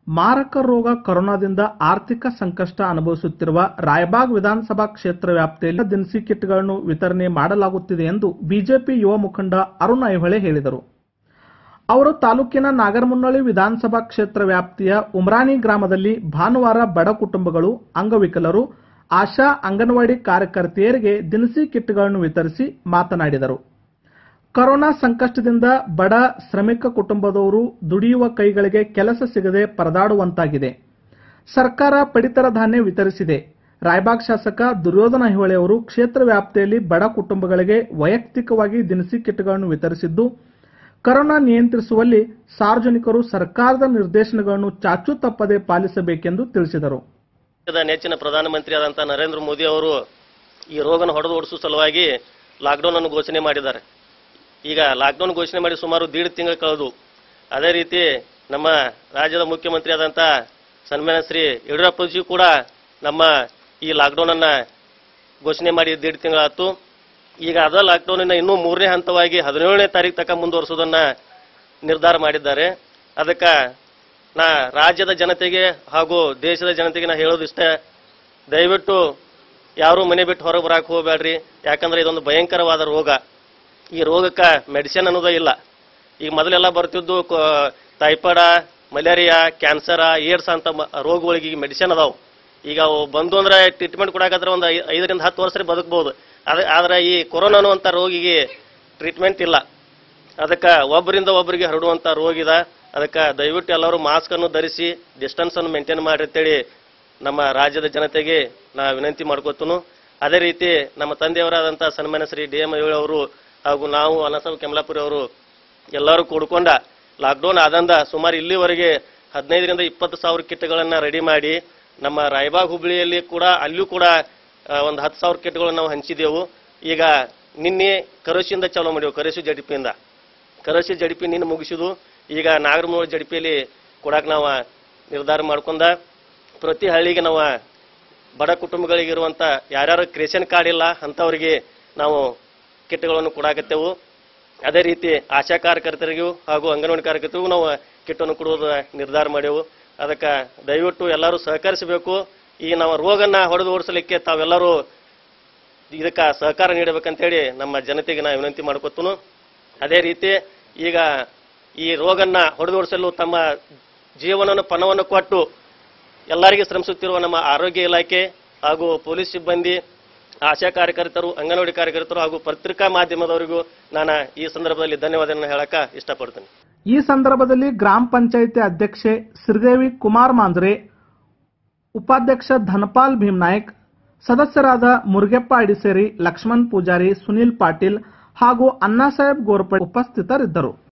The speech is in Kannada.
ಮಾರಕ ರೋಗ ಕೊರೋನಾದಿಂದ ಆರ್ಥಿಕ ಸಂಕಷ್ಟ ಅನುಭವಿಸುತ್ತಿರುವ ರಾಯಬಾಗ್ ವಿಧಾನಸಭಾ ಕ್ಷೇತ್ರ ವ್ಯಾಪ್ತಿಯಲ್ಲಿ ದಿನಸಿ ಕಿಟ್ಗಳನ್ನು ವಿತರಣೆ ಮಾಡಲಾಗುತ್ತಿದೆ ಎಂದು ಬಿಜೆಪಿ ಯುವ ಮುಖಂಡ ಅರುಣ್ ಐಹೊಳೆ ಹೇಳಿದರು ಅವರು ತಾಲೂಕಿನ ನಾಗರಮುನ್ನಳ್ಳಿ ವಿಧಾನಸಭಾ ಕ್ಷೇತ್ರ ವ್ಯಾಪ್ತಿಯ ಉಮ್ರಾನಿ ಗ್ರಾಮದಲ್ಲಿ ಭಾನುವಾರ ಬಡ ಕುಟುಂಬಗಳು ಅಂಗವಿಕಲರು ಆಶಾ ಅಂಗನವಾಡಿ ಕಾರ್ಯಕರ್ತೆಯರಿಗೆ ದಿನಸಿ ಕಿಟ್ಗಳನ್ನು ವಿತರಿಸಿ ಮಾತನಾಡಿದರು ಕೊರೋನಾ ಸಂಕಷ್ಟದಿಂದ ಬಡ ಶ್ರಮಿಕ ಕುಟುಂಬದವರು ದುಡಿಯುವ ಕೈಗಳಿಗೆ ಕೆಲಸ ಸಿಗದೆ ಪರದಾಡುವಂತಾಗಿದೆ ಸರ್ಕಾರ ಪಡಿತರ ಧಾನ್ಯ ವಿತರಿಸಿದೆ ರಾಯಬಾಗ್ ಶಾಸಕ ದುರ್ಯೋಧನ ಹಿವಳೆ ಅವರು ಕ್ಷೇತ್ರ ವ್ಯಾಪ್ತಿಯಲ್ಲಿ ಬಡ ಕುಟುಂಬಗಳಿಗೆ ವೈಯಕ್ತಿಕವಾಗಿ ದಿನಸಿ ಕಿಟ್ಗಳನ್ನು ವಿತರಿಸಿದ್ದು ಕೊರೋನಾ ನಿಯಂತ್ರಿಸುವಲ್ಲಿ ಸಾರ್ವಜನಿಕರು ಸರ್ಕಾರದ ನಿರ್ದೇಶನಗಳನ್ನು ಚಾಚೂ ತಪ್ಪದೆ ಪಾಲಿಸಬೇಕೆಂದು ತಿಳಿಸಿದರು ದೇಶದ ನೆಚ್ಚಿನ ಪ್ರಧಾನಮಂತ್ರಿ ಆದಂಥ ನರೇಂದ್ರ ಮೋದಿ ಅವರು ಈ ರೋಗನ ಹೊಡೆದು ಓಡಿಸುವ ಸಲುವಾಗಿ ಲಾಕ್ಡೌನ್ ಅನ್ನು ಘೋಷಣೆ ಮಾಡಿದ್ದಾರೆ ಈಗ ಲಾಕ್ಡೌನ್ ಘೋಷಣೆ ಮಾಡಿ ಸುಮಾರು ದೀಡ್ ತಿಂಗಳು ಕಳೆದು ಅದೇ ರೀತಿ ನಮ್ಮ ರಾಜ್ಯದ ಮುಖ್ಯಮಂತ್ರಿ ಆದಂಥ ಸನ್ಮಾನ್ಯ ಶ್ರೀ ಯಡಿಯೂರಪ್ಪಜಿ ಕೂಡ ನಮ್ಮ ಈ ಲಾಕ್ಡೌನ್ ಅನ್ನ ಘೋಷಣೆ ಮಾಡಿ ದೀಡ್ ತಿಂಗಳಾಯ್ತು ಈಗ ಅದ ಲಾಕ್ಡೌನಿನ ಇನ್ನೂ ಮೂರನೇ ಹಂತವಾಗಿ ಹದಿನೇಳನೇ ತಾರೀಕು ತನಕ ಮುಂದುವರಿಸೋದನ್ನ ನಿರ್ಧಾರ ಮಾಡಿದ್ದಾರೆ ಅದಕ್ಕೆ ನಾ ರಾಜ್ಯದ ಜನತೆಗೆ ಹಾಗೂ ದೇಶದ ಜನತೆಗೆ ನಾ ಹೇಳೋದಿಷ್ಟೇ ದಯವಿಟ್ಟು ಯಾರೂ ಮನೆ ಬಿಟ್ಟು ಹೊರಗೆ ಬರಕ್ಕೆ ಹೋಗಬೇಡ್ರಿ ಯಾಕಂದ್ರೆ ಇದೊಂದು ಭಯಂಕರವಾದ ರೋಗ ಈ ರೋಗಕ್ಕೆ ಮೆಡಿಸಿನ್ ಅನ್ನೋದೇ ಇಲ್ಲ ಈಗ ಮೊದಲೆಲ್ಲ ಬರ್ತಿದ್ದು ಟೈಫಾಯ್ಡ ಮಲೇರಿಯಾ ಕ್ಯಾನ್ಸರ ಏಡ್ಸ್ ಅಂತ ಮ- ರೋಗಗಳಿಗೆ ಈಗ ಮೆಡಿಸಿನ್ ಅದಾವು ಈಗ ಅವು ಬಂದು ಅಂದ್ರೆ ಟ್ರೀಟ್ಮೆಂಟ್ ಕೊಡಾಕತ್ರ ಒಂದು ಐ- ಐದರಿಂದ ಹತ್ತು ವರ್ಷ ಬದುಕಬಹುದು ಅದ ಆದ್ರೆ ಈ ಕೊರೋನಾ ಅನ್ನುವಂಥ ರೋಗಿಗೆ ಟ್ರೀಟ್ಮೆಂಟ್ ಇಲ್ಲ ಅದಕ್ಕೆ ಒಬ್ಬರಿಂದ ಒಬ್ಬರಿಗೆ ಹರಡುವಂಥ ರೋಗ ಇದೆ ಅದಕ್ಕೆ ದಯವಿಟ್ಟು ಎಲ್ಲರೂ ಮಾಸ್ಕ್ ಅನ್ನು ಧರಿಸಿ ಡಿಸ್ಟೆನ್ಸ್ ಅನ್ನು ಮೇಂಟೈನ್ ಮಾಡಿ ಅಂತೇಳಿ ನಮ್ಮ ರಾಜ್ಯದ ಜನತೆಗೆ ನಾ ವಿನಂತಿ ಮಾಡ್ಕೋತನು ಅದೇ ರೀತಿ ನಮ್ಮ ತಂದೆಯವರಾದಂಥ ಸನ್ಮಾನ್ಯ ಶ್ರೀ ಡಿ ಎಂ ಅವರು ಹಾಗೂ ನಾವು ಅನಸವ್ ಕೆಮಲಾಪುರಿ ಅವರು ಎಲ್ಲರೂ ಕೂಡ್ಕೊಂಡ ಲಾಕ್ಡೌನ್ ಆದಂದ ಸುಮಾರು ಇಲ್ಲಿವರೆಗೆ ಹದಿನೈದರಿಂದ ಇಪ್ಪತ್ತು ಸಾವಿರ ಕಿಟ್ಗಳನ್ನು ರೆಡಿ ಮಾಡಿ ನಮ್ಮ ರಾಯಬಾಗ್ ಹುಬ್ಳಿಯಲ್ಲಿ ಕೂಡ ಅಲ್ಲಿಯೂ ಕೂಡ ಒಂದು ಹತ್ತು ಸಾವಿರ ಕಿಟ್ಗಳನ್ನು ನಾವು ಹಂಚಿದೆವು ಈಗ ನಿನ್ನೆ ಕರೋಶಿಯಿಂದ ಚಾಲೂ ಮಾಡಿವು ಕರೋಶಿ ಜಡಿಪಿಯಿಂದ ಕರೋಶಿ ಜಡಿಪಿ ನಿನ್ನೆ ಮುಗಿಸಿದು ಈಗ ನಾಗರಮೂಲ ಜಡಿಪಿಯಲ್ಲಿ ಕೊಡಾಕ ನಾವು ನಿರ್ಧಾರ ಮಾಡ್ಕೊಂಡ ಪ್ರತಿ ಹಳ್ಳಿಗೆ ನಾವು ಬಡ ಕುಟುಂಬಗಳಿಗೆ ಇರುವಂಥ ಯಾರ್ಯಾರು ರೇಷನ್ ಕಾರ್ಡ್ ಇಲ್ಲ ಅಂಥವ್ರಿಗೆ ನಾವು ಕಿಟ್ಗಳನ್ನು ಕೊಡಾಕತ್ತೇವು ಅದೇ ರೀತಿ ಆಶಾ ಕಾರ್ಯಕರ್ತರಿಗೂ ಹಾಗೂ ಅಂಗನವಾಡಿ ಕಾರ್ಯಕರ್ತರಿಗೂ ನಾವು ಕಿಟ್ಟನ್ನು ಕೊಡುವುದು ನಿರ್ಧಾರ ಮಾಡೇವು ಅದಕ್ಕೆ ದಯವಿಟ್ಟು ಎಲ್ಲರೂ ಸಹಕರಿಸಬೇಕು ಈ ನಾವು ರೋಗನ್ನ ಹೊಡೆದು ಓಡಿಸಲಿಕ್ಕೆ ತಾವೆಲ್ಲರೂ ಇದಕ್ಕೆ ಸಹಕಾರ ನೀಡಬೇಕಂತೇಳಿ ನಮ್ಮ ಜನತೆಗೆ ನಾ ವಿನಂತಿ ಮಾಡ್ಕೊತನು ಅದೇ ರೀತಿ ಈಗ ಈ ರೋಗನ್ನ ಹೊಡೆದೋಡಿಸಲು ತಮ್ಮ ಜೀವನವನ್ನು ಪಣವನ್ನು ಕೊಟ್ಟು ಎಲ್ಲರಿಗೂ ಶ್ರಮಿಸುತ್ತಿರುವ ನಮ್ಮ ಆರೋಗ್ಯ ಇಲಾಖೆ ಹಾಗೂ ಪೊಲೀಸ್ ಸಿಬ್ಬಂದಿ ಆಶಾ ಕಾರ್ಯಕರ್ತರು ಅಂಗನವಾಡಿ ಕಾರ್ಯಕರ್ತರು ಹಾಗೂ ಪತ್ರಿಕಾ ಮಾಧ್ಯಮದವರಿಗೂ ನಾನು ಈ ಸಂದರ್ಭದಲ್ಲಿ ಧನ್ಯವಾದಗಳನ್ನು ಹೇಳಕ ಇಷ್ಟಪಡ್ತೀನಿ ಈ ಸಂದರ್ಭದಲ್ಲಿ ಗ್ರಾಮ ಪಂಚಾಯಿತಿ ಅಧ್ಯಕ್ಷೆ ಶ್ರೀದೇವಿ ಕುಮಾರ್ ಮಾಂಜ್ರೆ ಉಪಾಧ್ಯಕ್ಷ ಧನಪಾಲ್ ಭೀಮ್ನಾಯಕ್ ಸದಸ್ಯರಾದ ಮುರುಗೆಪ್ಪ ಅಡಿಸೇರಿ ಲಕ್ಷ್ಮಣ್ ಪೂಜಾರಿ ಸುನೀಲ್ ಪಾಟೀಲ್ ಹಾಗೂ ಅಣ್ಣಾಸಾಹೇಬ್ ಗೋರ್ಪಡೆ ಉಪಸ್ಥಿತರಿದ್ದರು